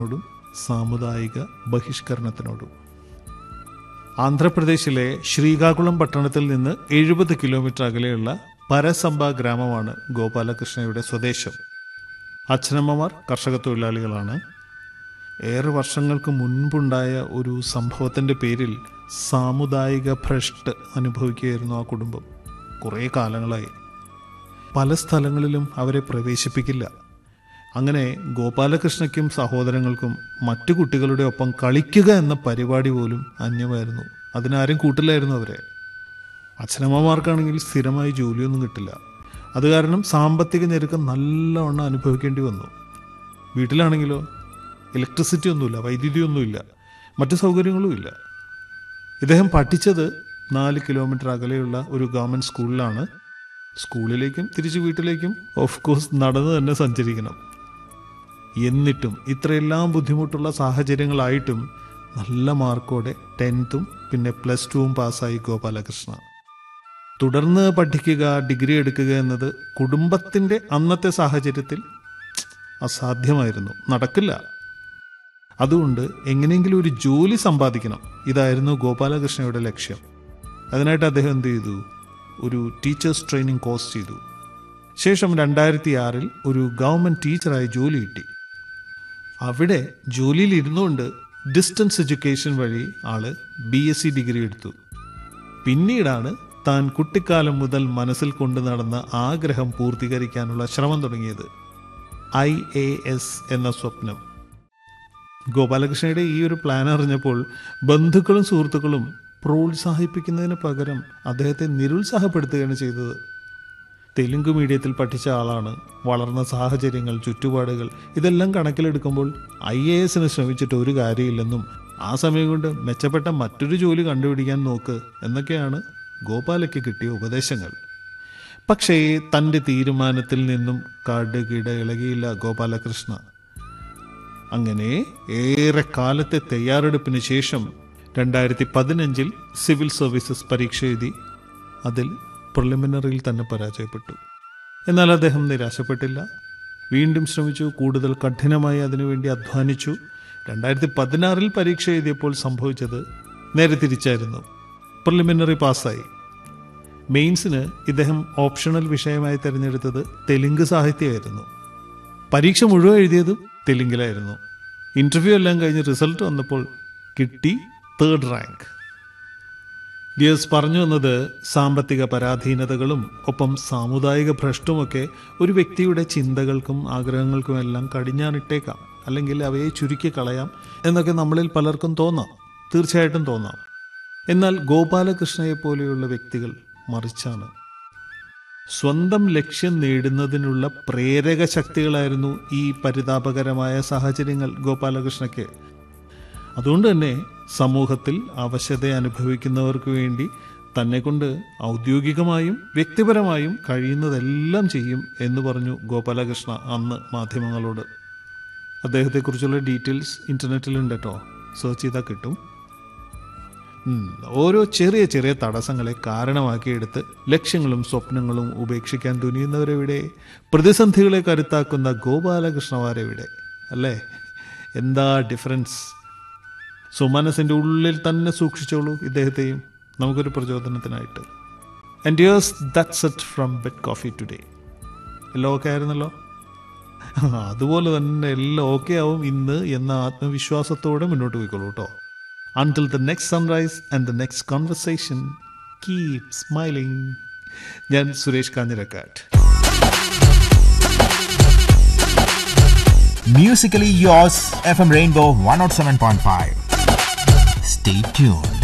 ോടും സാമുദായിക ബഹിഷ്കരണത്തിനോടും ആന്ധ്രാപ്രദേശിലെ ശ്രീകാകുളം പട്ടണത്തിൽ നിന്ന് എഴുപത് കിലോമീറ്റർ അകലെയുള്ള പരസംബ ഗ്രാമമാണ് ഗോപാലകൃഷ്ണയുടെ സ്വദേശം അച്ഛനമ്മമാർ കർഷക തൊഴിലാളികളാണ് ഏറെ വർഷങ്ങൾക്ക് മുൻപുണ്ടായ ഒരു സംഭവത്തിൻ്റെ പേരിൽ സാമുദായിക ഭ്രഷ്ട് അനുഭവിക്കുകയായിരുന്നു ആ കുടുംബം കുറേ കാലങ്ങളായി പല സ്ഥലങ്ങളിലും അവരെ പ്രവേശിപ്പിക്കില്ല അങ്ങനെ ഗോപാലകൃഷ്ണയ്ക്കും സഹോദരങ്ങൾക്കും മറ്റു കുട്ടികളുടെ ഒപ്പം കളിക്കുക എന്ന പരിപാടി പോലും അന്യമായിരുന്നു അതിനാരും കൂട്ടില്ലായിരുന്നു അവരെ അച്ഛനമ്മമാർക്കാണെങ്കിൽ സ്ഥിരമായി ജോലിയൊന്നും കിട്ടില്ല അത് കാരണം സാമ്പത്തിക ഞെരുക്കം നല്ലവണ്ണം അനുഭവിക്കേണ്ടി വന്നു വീട്ടിലാണെങ്കിലോ ഇലക്ട്രിസിറ്റി ഒന്നുമില്ല വൈദ്യുതി ഒന്നുമില്ല മറ്റു സൗകര്യങ്ങളും ഇല്ല ഇദ്ദേഹം പഠിച്ചത് നാല് കിലോമീറ്റർ അകലെയുള്ള ഒരു ഗവൺമെൻറ് സ്കൂളിലാണ് സ്കൂളിലേക്കും തിരിച്ച് വീട്ടിലേക്കും ഓഫ് കോഴ്സ് നടന്ന് തന്നെ സഞ്ചരിക്കണം എന്നിട്ടും ഇത്രയെല്ലാം ബുദ്ധിമുട്ടുള്ള സാഹചര്യങ്ങളായിട്ടും നല്ല മാർക്കോടെ ടെൻത്തും പിന്നെ പ്ലസ് ടുവും പാസ്സായി ഗോപാലകൃഷ്ണ തുടർന്ന് പഠിക്കുക ഡിഗ്രി എടുക്കുക എന്നത് കുടുംബത്തിൻ്റെ അന്നത്തെ സാഹചര്യത്തിൽ അസാധ്യമായിരുന്നു നടക്കില്ല അതുകൊണ്ട് എങ്ങനെയെങ്കിലും ഒരു ജോലി സമ്പാദിക്കണം ഇതായിരുന്നു ഗോപാലകൃഷ്ണയുടെ ലക്ഷ്യം അതിനായിട്ട് അദ്ദേഹം എന്ത് ചെയ്തു ഒരു ടീച്ചേഴ്സ് ട്രെയിനിങ് കോഴ്സ് ചെയ്തു ശേഷം രണ്ടായിരത്തി ആറിൽ ഒരു ഗവൺമെൻറ് ടീച്ചറായി ജോലി കിട്ടി അവിടെ ജോലിയിൽ ഇരുന്നുകൊണ്ട് ഡിസ്റ്റൻസ് എഡ്യൂക്കേഷൻ വഴി ആള് ബി എസ് സി ഡിഗ്രി എടുത്തു പിന്നീടാണ് താൻ കുട്ടിക്കാലം മുതൽ മനസ്സിൽ കൊണ്ടു നടന്ന ആഗ്രഹം പൂർത്തീകരിക്കാനുള്ള ശ്രമം തുടങ്ങിയത് ഐ എ എസ് എന്ന സ്വപ്നം ഗോപാലകൃഷ്ണയുടെ ഈ ഒരു പ്ലാൻ അറിഞ്ഞപ്പോൾ ബന്ധുക്കളും സുഹൃത്തുക്കളും പ്രോത്സാഹിപ്പിക്കുന്നതിന് പകരം അദ്ദേഹത്തെ നിരുത്സാഹപ്പെടുത്തുകയാണ് ചെയ്തത് തെലുങ്ക് മീഡിയത്തിൽ പഠിച്ച ആളാണ് വളർന്ന സാഹചര്യങ്ങൾ ചുറ്റുപാടുകൾ ഇതെല്ലാം കണക്കിലെടുക്കുമ്പോൾ ഐ എ എസിന് ശ്രമിച്ചിട്ട് ഒരു കാര്യമില്ലെന്നും ആ സമയം കൊണ്ട് മെച്ചപ്പെട്ട മറ്റൊരു ജോലി കണ്ടുപിടിക്കാൻ നോക്ക് എന്നൊക്കെയാണ് ഗോപാലയ്ക്ക് കിട്ടിയ ഉപദേശങ്ങൾ പക്ഷേ തൻ്റെ തീരുമാനത്തിൽ നിന്നും കടുകിട ഇളകിയില്ല ഗോപാലകൃഷ്ണ അങ്ങനെ ഏറെ കാലത്തെ തയ്യാറെടുപ്പിന് ശേഷം രണ്ടായിരത്തി പതിനഞ്ചിൽ സിവിൽ സർവീസസ് പരീക്ഷ എഴുതി അതിൽ പ്രിലിമിനറിയിൽ തന്നെ പരാജയപ്പെട്ടു എന്നാൽ അദ്ദേഹം നിരാശപ്പെട്ടില്ല വീണ്ടും ശ്രമിച്ചു കൂടുതൽ കഠിനമായി അതിനുവേണ്ടി അധ്വാനിച്ചു രണ്ടായിരത്തി പതിനാറിൽ പരീക്ഷ എഴുതിയപ്പോൾ സംഭവിച്ചത് നേരെ തിരിച്ചായിരുന്നു പ്രിലിമിനറി പാസ്സായി മെയിൻസിന് ഇദ്ദേഹം ഓപ്ഷണൽ വിഷയമായി തിരഞ്ഞെടുത്തത് തെലുങ്ക് സാഹിത്യമായിരുന്നു പരീക്ഷ മുഴുവൻ എഴുതിയതും തെലുങ്കിലായിരുന്നു ഇന്റർവ്യൂ എല്ലാം കഴിഞ്ഞ് റിസൾട്ട് വന്നപ്പോൾ കിട്ടി തേർഡ് റാങ്ക് ഡിയസ് പറഞ്ഞു വന്നത് സാമ്പത്തിക പരാധീനതകളും ഒപ്പം സാമുദായിക ഭ്രഷ്ടുമൊക്കെ ഒരു വ്യക്തിയുടെ ചിന്തകൾക്കും ആഗ്രഹങ്ങൾക്കും എല്ലാം കടിഞ്ഞാണിട്ടേക്കാം അല്ലെങ്കിൽ അവയെ ചുരുക്കി കളയാം എന്നൊക്കെ നമ്മളിൽ പലർക്കും തോന്നാം തീർച്ചയായിട്ടും തോന്നാം എന്നാൽ ഗോപാലകൃഷ്ണയെ പോലെയുള്ള വ്യക്തികൾ മറിച്ചാണ് സ്വന്തം ലക്ഷ്യം നേടുന്നതിനുള്ള പ്രേരക ശക്തികളായിരുന്നു ഈ പരിതാപകരമായ സാഹചര്യങ്ങൾ ഗോപാലകൃഷ്ണയ്ക്ക് അതുകൊണ്ട് തന്നെ സമൂഹത്തിൽ അവശത അനുഭവിക്കുന്നവർക്ക് വേണ്ടി തന്നെ കൊണ്ട് ഔദ്യോഗികമായും വ്യക്തിപരമായും കഴിയുന്നതെല്ലാം ചെയ്യും എന്ന് പറഞ്ഞു ഗോപാലകൃഷ്ണ അന്ന് മാധ്യമങ്ങളോട് അദ്ദേഹത്തെക്കുറിച്ചുള്ള ഡീറ്റെയിൽസ് ഇന്റർനെറ്റിലുണ്ട് കേട്ടോ സെർച്ച് ചെയ്താൽ കിട്ടും ഉം, ഓരോ ചെറിയ ചെറിയ തടസ്സങ്ങളെ കാരണമാക്കിയെടുത്ത് ലക്ഷ്യങ്ങളും സ്വപ്നങ്ങളും ഉപേക്ഷിക്കാൻ തുനിയുന്നവരെവിടെ പ്രതിസന്ധികളെ കരുത്താക്കുന്ന ഗോപാലകൃഷ്ണമാരെവിടെ അല്ലേ എന്താ ഡിഫറൻസ് സോ മനസ്സിൻ്റെ ഉള്ളിൽ തന്നെ സൂക്ഷിച്ചോളൂ ഇദ്ദേഹത്തെയും നമുക്കൊരു പ്രചോദനത്തിനായിട്ട് and years that's it from bed coffee today എല്ലാം ഓക്കെ ആയിരുന്നല്ലോ അതുപോലെ തന്നെ എല്ലാം ഓക്കെ ആവും ഇന്ന് എന്ന ആത്മവിശ്വാസത്തോടെ മുന്നോട്ട് പോയിക്കോളൂ കേട്ടോ until the next sunrise and the next conversation keep smiling ഞാൻ Suresh Kanjirakkattu Musically yours, FM Rainbow 107.5. Stay tuned.